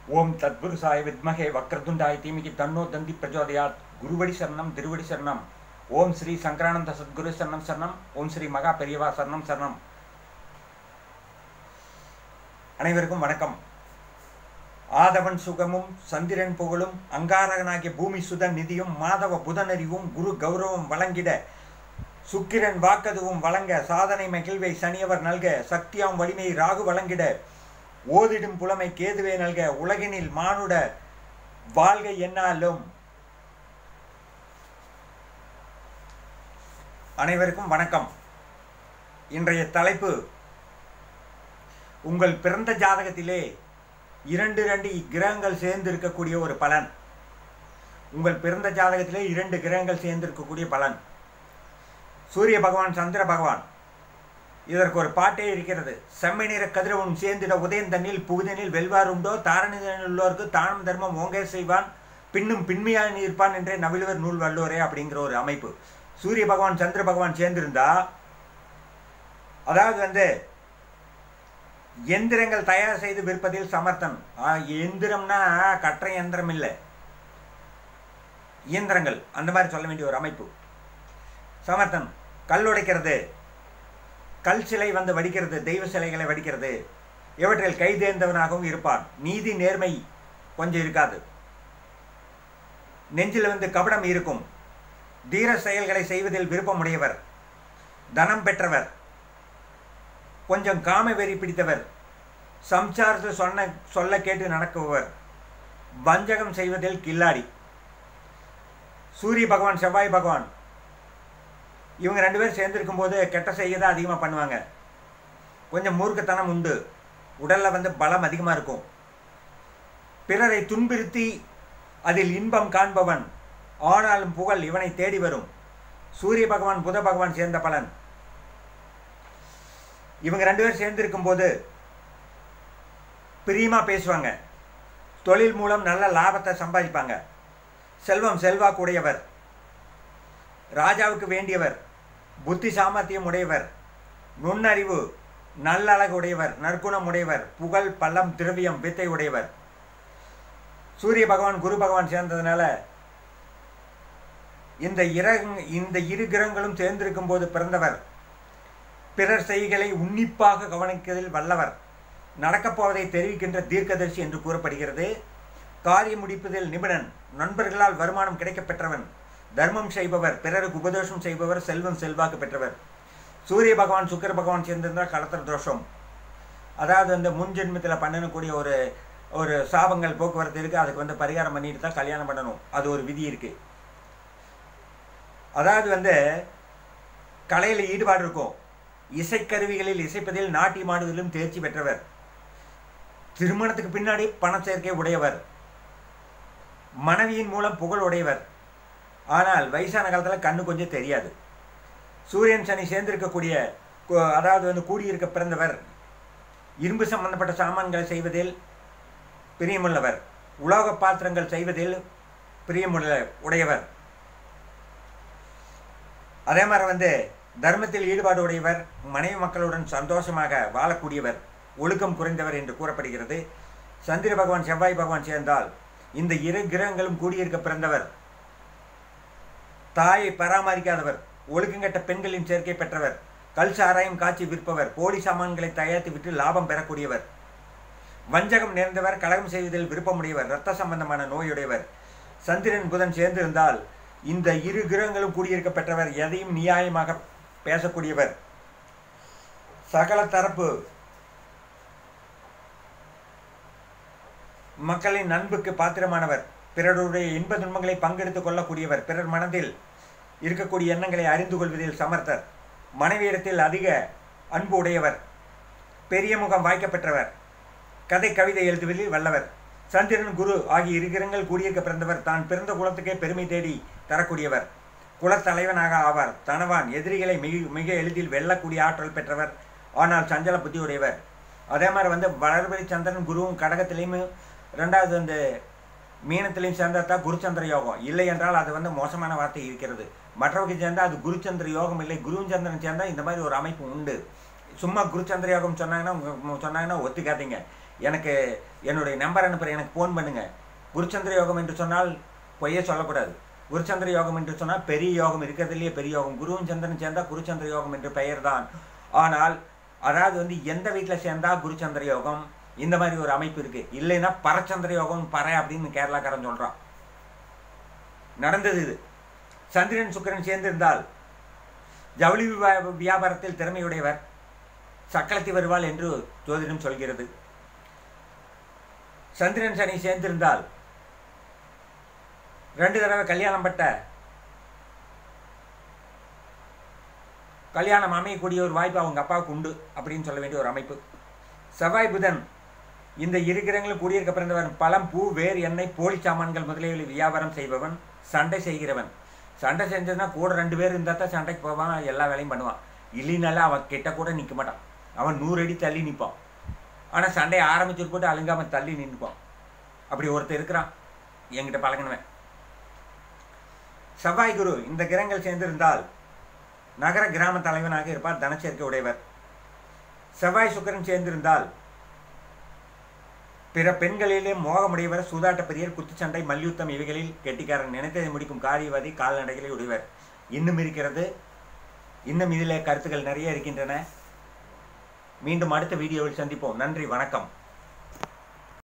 ஓம் தத்புருஷாய வித்மகே வக்ரதுண்டாய தீமிகி தன்னோ தந்தி பிரச்சோதயாத் குருவடி சரணம் திருவடி சரணம் ஓம் ஸ்ரீ சங்கரானந்த சத்குரு சரணம் சரணம் ஓம் ஸ்ரீ மகா பெரியவா சரணம் சரணம் அனைவருக்கும் வணக்கம் ஆதவன் சுகமும் சந்திரன் புகழும் அங்காரகனாகிய பூமி சுதன் நிதியும் மாதவ புதனறிவும் குரு கௌரவம் வழங்கிட சுக்கிரன் வாக்கதுவும் வழங்க சாதனை மகிழ்வை சனியவர் நல்க சக்தியாம் வலிமை ராகு வழங்கிட ஓதிடும் புலமை கேதுவே நல்க உலகினில் மானுட வாழ்க என்னாலும் அனைவருக்கும் வணக்கம் இன்றைய தலைப்பு உங்கள் பிறந்த ஜாதகத்திலே இரண்டு இரண்டு கிரகங்கள் சேர்ந்து இருக்கக்கூடிய ஒரு பலன் உங்கள் பிறந்த ஜாதகத்திலே இரண்டு கிரகங்கள் சேர்ந்து இருக்கக்கூடிய பலன் சூரிய பகவான் சந்திர பகவான் இதற்கு ஒரு பாட்டே இருக்கிறது செம்மை நிற கதிரவன் சேர்ந்திட உதயந்தனில் புகுதனில் வெல்வார் உண்டோ தாரணிதனில் உள்ளோருக்கு தானம் தர்மம் ஓங்கே செய்வான் பின்னும் பின்மையாக இருப்பான் என்றே நவிலுவர் நூல் வல்லோரே அப்படிங்கிற ஒரு அமைப்பு சூரிய பகவான் சந்திர பகவான் சேர்ந்திருந்தா அதாவது வந்து எந்திரங்கள் தயார் செய்து விற்பதில் சமர்த்தன் எந்திரம்னா கற்ற எந்திரம் இல்லை இயந்திரங்கள் அந்த மாதிரி சொல்ல வேண்டிய ஒரு அமைப்பு சமர்த்தன் கல் உடைக்கிறது கல் சிலை வந்து வடிக்கிறது தெய்வ சிலைகளை வடிக்கிறது இவற்றில் கைதேர்ந்தவனாகவும் இருப்பான் நீதி நேர்மை கொஞ்சம் இருக்காது நெஞ்சில் வந்து கபடம் இருக்கும் தீர செயல்களை செய்வதில் விருப்பமுடையவர் தனம் பெற்றவர் கொஞ்சம் காம வெறி பிடித்தவர் சம்சாரத்தை சொன்ன சொல்ல கேட்டு நடக்குபவர் வஞ்சகம் செய்வதில் கில்லாடி சூரிய பகவான் செவ்வாய் பகவான் இவங்க ரெண்டு பேரும் சேர்ந்துருக்கும் போது கெட்ட செய்ய தான் அதிகமாக பண்ணுவாங்க கொஞ்சம் மூர்க்கத்தனம் உண்டு உடலில் வந்து பலம் அதிகமாக இருக்கும் பிறரை துன்புறுத்தி அதில் இன்பம் காண்பவன் ஆனாலும் புகழ் இவனை தேடி வரும் சூரிய பகவான் புத பகவான் சேர்ந்த பலன் இவங்க ரெண்டு பேரும் சேர்ந்திருக்கும் போது பிரியமாக பேசுவாங்க தொழில் மூலம் நல்ல லாபத்தை சம்பாதிப்பாங்க செல்வம் செல்வாக்குடையவர் ராஜாவுக்கு வேண்டியவர் புத்தி சாமர்த்தியம் உடையவர் நுண்ணறிவு நல்லழகு உடையவர் நற்குணம் உடையவர் புகழ் பள்ளம் திரவியம் வித்தை உடையவர் சூரிய பகவான் குரு பகவான் சேர்ந்ததுனால இந்த இர இந்த இரு கிரகங்களும் சேர்ந்திருக்கும் போது பிறந்தவர் பிறர் செய்களை உன்னிப்பாக கவனிப்பதில் வல்லவர் நடக்கப் போவதை தெரிவிக்கின்ற தீர்க்கதரிசி என்று கூறப்படுகிறது காரியம் முடிப்பதில் நிபுணன் நண்பர்களால் வருமானம் கிடைக்கப் பெற்றவன் தர்மம் செய்பவர் பிறருக்கு உபதோஷம் செய்பவர் செல்வம் செல்வாக்கு பெற்றவர் சூரிய பகவான் சுக்கர பகவான் சேர்ந்திருந்தால் கடத்தர தோஷம் அதாவது அந்த முன் ஜென்மத்தில் பண்ணக்கூடிய ஒரு ஒரு சாபங்கள் போக்குவரத்து இருக்குது அதுக்கு வந்து பரிகாரம் பண்ணிட்டு தான் கல்யாணம் பண்ணணும் அது ஒரு விதி இருக்குது அதாவது வந்து கலையில் ஈடுபாடு இருக்கும் இசைக்கருவிகளில் இசைப்பதில் நாட்டியம் ஆடுவதிலும் தேர்ச்சி பெற்றவர் திருமணத்துக்கு பின்னாடி பண சேர்க்கை உடையவர் மனைவியின் மூலம் புகழ் உடையவர் ஆனால் வயசான காலத்தில் கண்ணு கொஞ்சம் தெரியாது சூரியன் சனி சேர்ந்திருக்கக்கூடிய அதாவது வந்து கூடியிருக்க பிறந்தவர் இரும்பு சம்பந்தப்பட்ட சாமான்களை செய்வதில் பிரியமுள்ளவர் உலோக பாத்திரங்கள் செய்வதில் பிரியமுள்ள உடையவர் அதே மாதிரி வந்து தர்மத்தில் ஈடுபாடு உடையவர் மனைவி மக்களுடன் சந்தோஷமாக வாழக்கூடியவர் ஒழுக்கம் குறைந்தவர் என்று கூறப்படுகிறது சந்திர பகவான் செவ்வாய் பகவான் சேர்ந்தால் இந்த இரு கிரகங்களும் கூடியிருக்க பிறந்தவர் தாயை பராமரிக்காதவர் ஒழுக்கங்கட்ட பெண்களின் சேர்க்கை பெற்றவர் கல் சாராயம் காய்ச்சி விற்பவர் போலி சாமான்களை தயாரித்து விட்டு லாபம் பெறக்கூடியவர் வஞ்சகம் நேர்ந்தவர் கலகம் செய்வதில் விருப்பமுடையவர் இரத்த சம்பந்தமான நோயுடையவர் சந்திரன் புதன் சேர்ந்திருந்தால் இந்த இரு கிரகங்களும் கூடியிருக்க பெற்றவர் எதையும் நியாயமாக பேசக்கூடியவர் சகல தரப்பு மக்களின் அன்புக்கு பாத்திரமானவர் பிறருடைய இன்ப துன்பங்களை பங்கெடுத்துக் கொள்ளக்கூடியவர் பிறர் மனதில் இருக்கக்கூடிய எண்ணங்களை அறிந்து கொள்வதில் சமர்த்தர் மனைவியிடத்தில் அதிக அன்பு உடையவர் பெரிய முகம் வாய்க்கப்பெற்றவர் கதை கவிதை எழுதுவதில் வல்லவர் சந்திரன் குரு ஆகிய இருகிரங்கள் கூடியிருக்க பிறந்தவர் தான் பிறந்த குலத்துக்கே பெருமை தேடி தரக்கூடியவர் குலத்தலைவனாக ஆவார் தனவான் எதிரிகளை மிக மிக எளிதில் வெல்லக்கூடிய ஆற்றல் பெற்றவர் ஆனால் சஞ்சல புத்தி உடையவர் அதே மாதிரி வந்து வளர்பதி சந்திரன் குருவும் கடகத்திலையும் ரெண்டாவது வந்து மீனத்திலையும் சேர்ந்தால் தான் குருச்சந்திர யோகம் இல்லை என்றால் அது வந்து மோசமான வார்த்தை இருக்கிறது மற்றவர்கள் சேர்ந்தால் அது குருச்சந்திர யோகம் இல்லை குருவும் சந்திரன் சேர்ந்தால் இந்த மாதிரி ஒரு அமைப்பு உண்டு சும்மா குருச்சந்திர யோகம் சொன்னாங்கன்னா உங்க- சொன்னாங்கன்னா ஒத்துக்காதீங்க எனக்கு என்னுடைய நம்பர் அனுப்புகிறேன் எனக்கு ஃபோன் பண்ணுங்கள் குருச்சந்திர யோகம் என்று சொன்னால் பொய்யே சொல்லக்கூடாது குருச்சந்திர யோகம் என்று சொன்னால் பெரிய யோகம் இருக்கிறதுலையே பெரிய யோகம் குருவும் சந்திரன் சேர்ந்தால் குருச்சந்திர யோகம் என்று பெயர் தான் ஆனால் அதாவது வந்து எந்த வீட்டில் சேர்ந்தா குருச்சந்திர யோகம் இந்த மாதிரி ஒரு அமைப்பு இருக்குது இல்லைன்னா பரச்சந்திர யோகம் பற அப்படின்னு கேரளாக்காரன் சொல்கிறான் நடந்தது இது சந்திரன் சுக்கிரன் சேர்ந்திருந்தால் ஜவுளி வியா- வியாபாரத்தில் திறமையுடையவர் சக்களத்தி வருவாள் என்று ஜோதிடம் சொல்கிறது சந்திரன் சனி சேர்ந்திருந்தால் ரெண்டு தடவை கல்யாணம் பட்ட கல்யாணம் அமையக்கூடிய ஒரு வாய்ப்பு அவங்க அப்பாவுக்கு உண்டு அப்படின்னு சொல்ல வேண்டிய ஒரு அமைப்பு செவ்வாய் புதன் இந்த இரு கிரகங்களும் கூடியிருக்க பிறந்தவன் பழம் பூ வேர் எண்ணெய் போலி சாமான்கள் முதலியவை வியாபாரம் செய்பவன் சண்டை செய்கிறவன் சண்டை செஞ்சதுன்னா கூட ரெண்டு பேர் இருந்தால் தான் சண்டைக்கு போவான் எல்லா வேலையும் பண்ணுவான் இல்லைனாலும் அவன் கிட்ட கூட நிற்க மாட்டான் அவன் நூறு அடி தள்ளி நிற்பான் ஆனால் சண்டையை ஆரம்பிச்சுட்டு போட்டு அழுங்காம தள்ளி நின்றுப்பான் அப்படி ஒருத்தர் இருக்கிறான் என்கிட்ட பழகினவன் செவ்வாய் குரு இந்த கிரகங்கள் சேர்ந்திருந்தால் நகர கிராம தலைவனாக இருப்பார் தனச்சேர்க்கை உடையவர் செவ்வாய் சுக்கிரன் சேர்ந்திருந்தால் பிற பெண்களிலே மோகமுடையவர் சூதாட்ட பிரியர் குத்துச்சண்டை மல்யுத்தம் இவைகளில் கெட்டிக்காரன் நினைத்ததை முடிக்கும் காரியவாதி கால்நடைகளை உடையவர் இன்னும் இருக்கிறது இன்னும் இதில் கருத்துக்கள் நிறைய இருக்கின்றன மீண்டும் அடுத்த வீடியோவில் சந்திப்போம் நன்றி வணக்கம்